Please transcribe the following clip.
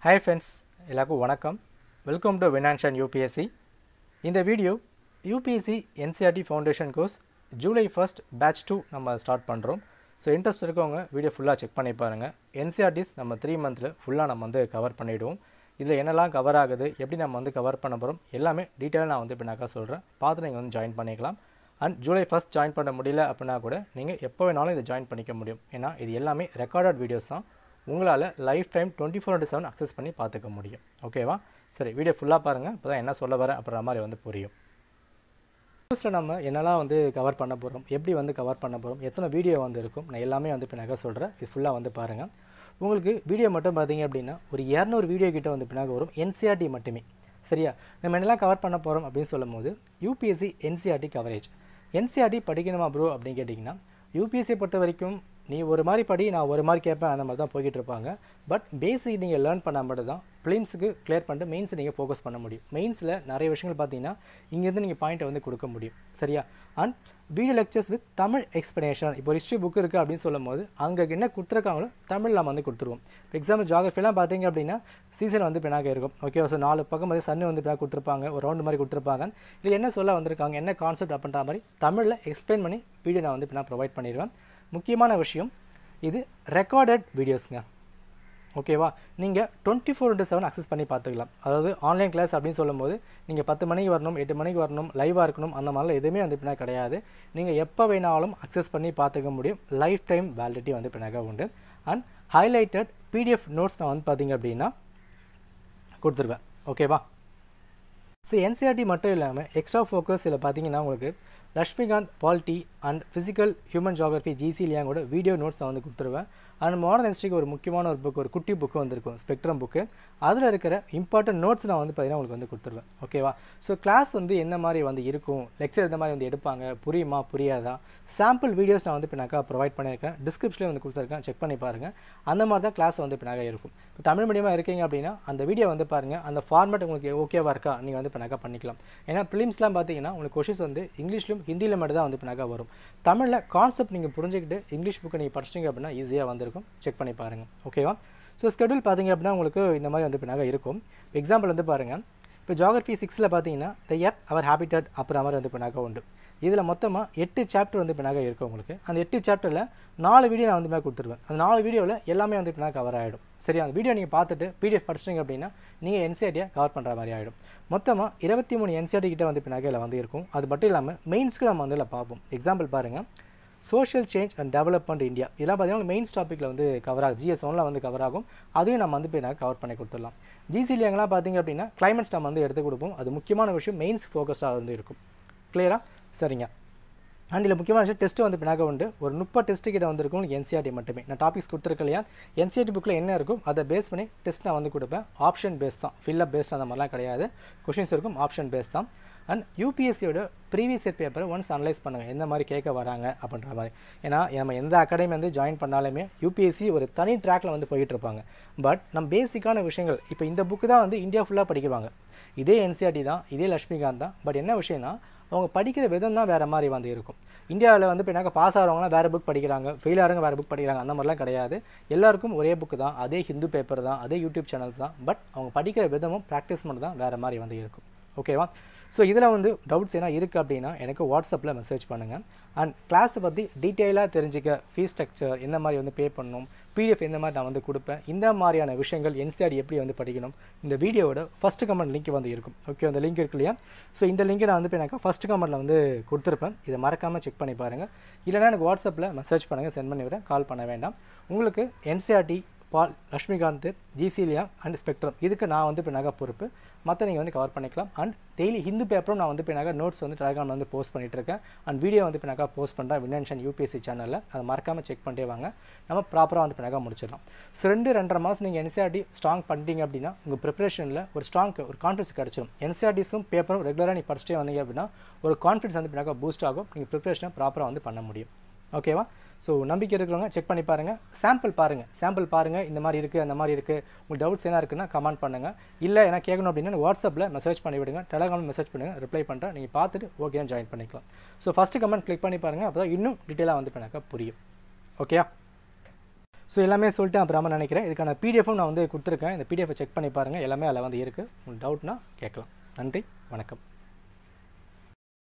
hi friends எல்லாருக்கும் வணக்கம் welcome to வினான்ஷன் யூபிஎஸ்சி இந்த video UPSC NCERT foundation course July first batch to நம்ம ஸ்டார்ட் பண்ணுறோம் ஸோ இன்ட்ரெஸ்ட் இருக்கவங்க வீடியோ ஃபுல்லாக செக் பண்ணி பாருங்கள் என்சிஆர்டிஸ் நம்ம த்ரீ மந்தில் ஃபுல்லாக நம்ம வந்து கவர் பண்ணிவிடுவோம் இதில் என்னெல்லாம் கவர் ஆகுது எப்படி நம்ம வந்து கவர் பண்ண போகிறோம் எல்லாமே டீட்டெயிலாக நான் வந்து பின்னாக்கா சொல்கிறேன் பார்த்து நீங்கள் வந்து ஜாயின் பண்ணிக்கலாம் அண்ட் ஜூலை ஃபஸ்ட் ஜாயின் பண்ண முடியல அப்படின்னா கூட நீங்கள் எப்போ வேணாலும் இதை ஜாயின் பண்ணிக்க முடியும் ஏன்னா இது எல்லாமே ரெக்கார்டட் வீடியோஸ் தான் உங்களால் life time twenty four into seven access பண்ணி பார்த்துக்க முடியும் ஓகேவா சரி வீடியோ ஃபுல்லாக பாருங்கள் இப்போ தான் என்ன சொல்ல வரேன் அப்படின்ற மாதிரி வந்து புரியும் நியூஸில் நம்ம என்னெல்லாம் வந்து கவர் பண்ண போகிறோம் எப்படி வந்து கவர் பண்ண போகிறோம் எத்தனை வீடியோ வந்து இருக்கும் நான் எல்லாமே வந்து இப்போ நகை சொல்கிறேன் இது ஃபுல்லாக வந்து பாருங்கள் உங்களுக்கு வீடியோ மட்டும் பார்த்தீங்க அப்படின்னா ஒரு இரநூறு வீடியோ கிட்ட வந்து பின்னாக வரும் என்சிஆர்டி மட்டுமே சரியா நம்ம என்னெல்லாம் கவர் பண்ண போகிறோம் அப்படின்னு சொல்லும் போது யூபிஎஸ்சி என்சிஆர்டி கவரேஜ் என்சிஆர்டி படிக்கணுமா ப்ரோ அப்படின்னு கேட்டிங்கன்னா யூபிஎஸ்சியை பொறுத்த வரைக்கும் நீ ஒரு மாதிரி படி நான் ஒரு மாதிரி கேட்பேன் அந்த மாதிரி தான் போய்கிட்டு இருப்பாங்க பட் பேசிக் நீங்கள் லேர்ன் பண்ணால் மட்டும் தான் ஃபிலிம்ஸுக்கு கிளியர் பண்ணிட்டு மெயின்ஸ் நீங்கள் ஃபோக்கஸ் பண்ண முடியும் மெயின்ஸில் நிறைய விஷயங்கள் பார்த்தீங்கன்னா இங்கேருந்து நீங்கள் பாயிண்ட்டை வந்து கொடுக்க முடியும் சரியா and video lectures with Tamil explanation இப்போ ஹிஸ்ட்ரி புக் இருக்குது அப்படின்னு சொல்லும் போது அங்கே என்ன கொடுத்துருக்காங்களோ தமிழ் நம்ம வந்து கொடுத்துருவோம் இப்போ எக்ஸாம்பிள் ஜாகிரஃபிலாம் பார்த்தீங்க அப்படின்னா சீசன் வந்து பின்னாக இருக்கும் ஓகே ஸோ நாலு பக்கம் வந்து சன்னு வந்து பின்னாக கொடுத்துருப்பாங்க ஒரு ரவுண்டு மாதிரி கொடுத்துருப்பாங்க இது என்ன சொல்ல வந்திருக்காங்க என்ன கான்செப்ட் அப்படின்ற மாதிரி தமிழில் எக்ஸ்பிளைன் பண்ணி வீடியோ நான் வந்து பின்னா ப்ரொவைட் பண்ணிடுவேன் முக்கியமான விஷயம் இது ரெக்கார்டட் வீடியோஸ்ங்க ஓகேவா நீங்கள் twenty four into seven access பண்ணி பார்த்துக்கலாம் அதாவது ஆன்லைன் கிளாஸ் அப்படின்னு சொல்லும்போது நீங்கள் பத்து மணிக்கு வரணும் எட்டு மணிக்கு வரணும் லைவாக இருக்கணும் அந்த மாதிரிலாம் எதுவுமே வந்து பின்னா கிடையாது நீங்கள் எப்போ வேணாலும் அக்சஸ் பண்ணி பார்த்துக்க முடியும் லைஃப் டைம் வேலிடிட்டி வந்து பின்னாக உண்டு அண்ட் ஹைலைட்டட் பிடிஎஃப் நோட்ஸ் நான் வந்து பார்த்தீங்க அப்படின்னா கொடுத்துருவேன் ஓகேவா ஸோ என்சிஆர்டி மட்டும் இல்லாமல் எக்ஸ்ட்ரா ஃபோக்கஸ் இதில் பார்த்தீங்கன்னா உங்களுக்கு Lakshmikanth polity and physical human geography ஜிசிலியாக கூட வீடியோ நோட்ஸ் நான் வந்து கொடுத்துருவேன் அண்ட் மாடர்ன் ஹிஸ்ட்ரிக்கு ஒரு முக்கியமான ஒரு புக் ஒரு குட்டி புக்கு வந்திருக்கும் ஸ்பெக்ட்ரம் புக்கு அதில் இருக்கிற இம்பார்ட்டன்ட் நோட்ஸ் நான் வந்து பார்த்தீங்கன்னா உங்களுக்கு வந்து கொடுத்துருவேன் ஓகேவா ஸோ கிளாஸ் வந்து என்ன மாதிரி வந்து இருக்கும் லெக்சர் எந்த மாதிரி வந்து எடுப்பாங்க புரியுமா புரியாதா சாம்பிள் வீடியோஸ் நான் வந்து பின்னாக்கா ப்ரொவைட் பண்ணியிருக்கேன் டிஸ்கிரிப்ஷனில் வந்து கொடுத்துருக்கேன் செக் பண்ணி பாருங்கள் அந்த மாதிரி தான் கிளாஸ் வந்து பின்னாக இருக்கும் இப்போ தமிழ் மீடியமாக இருக்கீங்க அப்படின்னா அந்த வீடியோ வந்து பாருங்கள் அந்த ஃபார்மேட் உங்களுக்கு ஓகேவா இருக்கா நீங்கள் வந்து பின்னாக்கா பண்ணிக்கலாம் ஏன்னா ஃபிலிம்ஸ்லாம் பார்த்தீங்கன்னா உங்களுக்கு கொஷின்ஸ் வந்து இங்கிலீஷ்லையும் ஹிந்தியில் மட்டும் தான் வந்து பின்னாக்கா வரும் தமிழில் கான்செப்ட் நீங்கள் புரிஞ்சுக்கிட்டு இங்கிலீஷ் புக்கை நீங்கள் படிச்சிங்க அப்படின்னா ஈஸியாக வந்திருக்கும் செக் பண்ணி பாருங்கள் ஓகேவா ஸோ ஸ்கெடியூல் பார்த்தீங்க அப்படின்னா உங்களுக்கு இந்த மாதிரி வந்து பின்னாக இருக்கும் எக்ஸாம்பிள் வந்து பாருங்கள் இப்போ ஜாகிரஃபி சிக்ஸில் பார்த்தீங்கன்னா த எட் அவர் ஹேபிட்டட் அப்புறம் மாதிரி வந்து பின்னாக உண்டு இதில் மொத்தமாக எட்டு சாப்டர் வந்து பின்னாக இருக்கும் உங்களுக்கு அந்த எட்டு சாப்டரில் நாலு வீடியோ நான் வந்து மேலே கொடுத்துருவேன் அந்த நாலு வீடியோவில் எல்லாமே வந்து பின்னாக கவர் ஆகிடும் சரி அந்த வீடியோ நீங்கள் பார்த்துட்டு பிடிஎஃப் படிச்சிங்க அப்படின்னா நீங்கள் என்சிஆர்டியை கவர் பண்ணுற மாதிரி ஆகிடும் மொத்தமாக இருபத்தி மூணு என்சிஆர்டி கிட்ட வந்து பின்னாக இதில் வந்து இருக்கும் அது மட்டும் இல்லாமல் மெயின்ஸ்க்கு நம்ம வந்து இதில் பார்ப்போம் எக்ஸாம்பிள் பாருங்கள் social change and development India இதெல்லாம் பார்த்தீங்கன்னா மெயின்ஸ் டாப்பிக்கில் வந்து கவர் ஆகும் ஜிஎஸ் ஒன்ல வந்து கவர் ஆகும் அதையும் நம்ம வந்து பின்னாக கவர் பண்ணி கொடுத்துடலாம் ஜிசிலியங்கெல்லாம் பார்த்தீங்க அப்படின்னா கிளைமேட்ஸ் நம்ம வந்து எடுத்து கொடுப்போம் அது முக்கியமான விஷயம் மெயின்ஸ் ஃபோக்கஸ்டாக வந்து இருக்கும் கிளியரா சரிங்க அண்ட் இதில் முக்கியமான விஷயம் டெஸ்ட்டு வந்து பின்னாக உண்டு ஒரு முப்பது டெஸ்ட்டு கிட்ட வந்திருக்கும் உங்களுக்கு என்சிஆர்டி மட்டுமே நான் டாபிக்ஸ் கொடுத்துருக்கேன் இல்லையா என்சிஆர்டி புக்கில் என்ன இருக்கும் அதை பேஸ் பண்ணி டெஸ்ட் நான் வந்து கொடுப்பேன் ஆப்ஷன் பேஸ் தான் ஃபில்லப் பேஸ்ட் அந்த மாதிரிலாம் கிடையாது கொஷின்ஸ் இருக்கும் ஆப்ஷன் பேஸ் தான் அண்ட் யூபிஎஸ்சியோட ப்ரீவியஸ் இயர் பேப்பரை ஒன்ஸ் அனலைஸ் பண்ணுங்கள் எந்த மாதிரி கேட்க வராங்க அப்படின்ற மாதிரி ஏன்னா நம்ம எந்த அகாடமி வந்து ஜாயின் பண்ணாலுமே யூபிஎஸ்சி ஒரு தனி ட்ராக்கில் வந்து போயிட்டு இருப்பாங்க பட் நம்ம பேசிக்கான விஷயங்கள் இப்போ இந்த புக்கு தான் வந்து இந்தியா ஃபுல்லாக படிக்குவாங்க இதே என்சிஆர்டி தான் இதே லட்சுமிகாந்த் தான் பட் என்ன விஷயம்னா அவங்க படிக்கிற விதம் தான் வேறு மாதிரி வந்து இருக்கும் இந்தியாவில் வந்து இப்போ என்ன பாஸ் ஆகிறவங்களாம் வேறு புக் படிக்கிறாங்க ஃபெயில் ஆகிறவங்க வேறு புக் படிக்கிறாங்க அந்த மாதிரிலாம் கிடையாது எல்லாருக்கும் ஒரே புக்கு தான் அதே ஹிந்து பேப்பர் தான் அதே யூடியூப் சேனல்ஸ் தான் பட் அவங்க படிக்கிற விதமும் ப்ராக்டிஸ் மட்டும் தான் வேறு மாதிரி வந்து இருக்கும் ஓகேவா ஸோ இதில் வந்து டவுட்ஸ் என்ன இருக்குது அப்படின்னா எனக்கு வாட்ஸ்அப்பில் மெசேஜ் பண்ணுங்கள் அண்ட் கிளாஸை பற்றி டீட்டெயிலாக தெரிஞ்சுக்க ஃபீஸ் ஸ்ட்ரக்சர் எந்த மாதிரி வந்து பே பண்ணணும் பிடிஎஃப் எந்த மாதிரி நான் வந்து கொடுப்பேன் இந்த மாதிரியான விஷயங்கள் என்சிஆர்டி எப்படி வந்து படிக்கணும் இந்த வீடியோவோட ஃபஸ்ட்டு கமெண்ட் லிங்க் வந்து இருக்கும் ஓகே அந்த லிங்க் இருக்கு இல்லையா ஸோ இந்த லிங்கை நான் வந்து இப்போ எனக்கு ஃபஸ்ட்டு கமெண்ட்டில் வந்து கொடுத்துருப்பேன் இதை மறக்காமல் செக் பண்ணி பாருங்கள் இல்லைனா எனக்கு வாட்ஸ்அப்பில் மெசேஜ் பண்ணுங்கள் சென்ட் பண்ணி விடுறேன் கால் பண்ண வேண்டாம் உங்களுக்கு என்சிஆர்டி பால் லக்ஷ்மிகாந்த் ஜிசிலியா அண்ட் ஸ்பெக்ட்ரம் இதுக்கு நான் வந்து இப்போ நகை பொறுப்பு மற்ற நீங்கள் வந்து கவர் பண்ணிக்கலாம் அண்ட் டெய்லி ஹிந்து பேப்பரும் நான் வந்து இப்போ நகை நோட்ஸ் வந்து டெலிகிராமில் வந்து போஸ்ட் பண்ணிட்டு இருக்கேன் அண்ட் வீடியோ வந்து இப்போ நகை போஸ்ட் பண்ணுறேன் வினன்ஷன் யூபிஎஸ்சி சேனலில் அதை மறக்காமல் செக் பண்ணிட்டே வாங்க நம்ம ப்ராப்பராக வந்து இப்போ நகை முடிச்சிடலாம் ஸோ ரெண்டு ரெண்டரை மாதம் நீங்கள் என்சிஆர்டி ஸ்ட்ராங் பண்ணிட்டீங்க அப்படின்னா உங்கள் ப்ரிப்பரேஷனில் ஒரு ஸ்ட்ராங் ஒரு கான்ஃபிடன்ஸ் கிடச்சிடும் என்சிஆர்டிஸும் பேப்பரும் ரெகுலராக நீ படிச்சுட்டே வந்தீங்க அப்படின்னா ஒரு கான்ஃபிடன்ஸ் வந்து இப்போ நகை பூஸ்ட் ஆகும் நீங்கள் ப்ரிப்பரேஷனை ப்ராப்பராக வந்து பண்ண முடியும் ஓகேவா ஸோ நம்பிக்கை இருக்கிறவங்க செக் பண்ணி பாருங்கள் சாம்பிள் பாருங்கள் சாம்பிள் பாருங்கள் இந்த மாதிரி இருக்குது அந்த மாதிரி இருக்குது உங்களுக்கு டவுட்ஸ் என்ன இருக்குன்னா கமெண்ட் பண்ணுங்கள் இல்லை என்ன கேட்கணும் அப்படின்னா வாட்ஸ்அப்பில் மெசேஜ் பண்ணி விடுங்க டெலகிராமில் மெசேஜ் பண்ணுங்கள் ரிப்ளை பண்ணுறேன் நீங்கள் பார்த்துட்டு ஓகே ஜாயின் பண்ணிக்கலாம் ஸோ ஃபஸ்ட்டு கமெண்ட் கிளிக் பண்ணி பாருங்கள் அப்போ தான் இன்னும் டீட்டெயிலாக வந்து பண்ணாக்கா புரியும் ஓகேயா ஸோ எல்லாமே சொல்லிட்டு அப்புறமா நினைக்கிறேன் இதுக்கான பிடிஎஃப்பும் நான் வந்து கொடுத்துருக்கேன் இந்த பிடிஎஃப் செக் பண்ணி பாருங்கள் எல்லாமே அதில் வந்து இருக்குது உங்களுக்கு டவுட்னா கேட்கலாம் நன்றி வணக்கம்